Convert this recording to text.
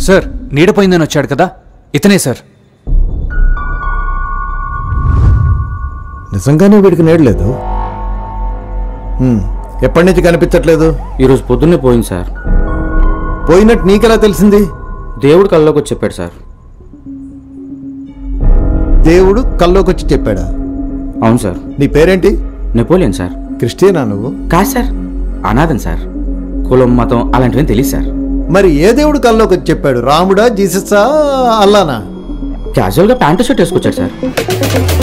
Sir నీడపోయిందని వచ్చాడు కదా ఇతనే సార్ నిజంగానే వీడికి నేడలేదు హ్మ్. ఎప్పటి నుంచి కనిపించట్లేదు ఈరోజు పొద్దున్నే పోయింది సార్ పోయినట్టు నీకెలా తెలిసింది దేవుడు కల్లోకి వచ్చి చెప్పాడు సార్ దేవుడు కల్లోకి వచ్చి చెప్పాడా అవును సార్ నీ పేరేంటి నెపోలియన్ సార్ క్రిస్టియనా నువ్వు కాదు సార్ అనాథన్ సార్ కులం మతం అలాంటివేం తెలియదు సార్ మరి ఏ దేవుడు కల్లోకి వచ్చి చెప్పాడు రాముడా జీసస్సా అల్లానా క్యాజువల్గా ప్యాంటు షర్ట్ వేసుకొచ్చాడు సార్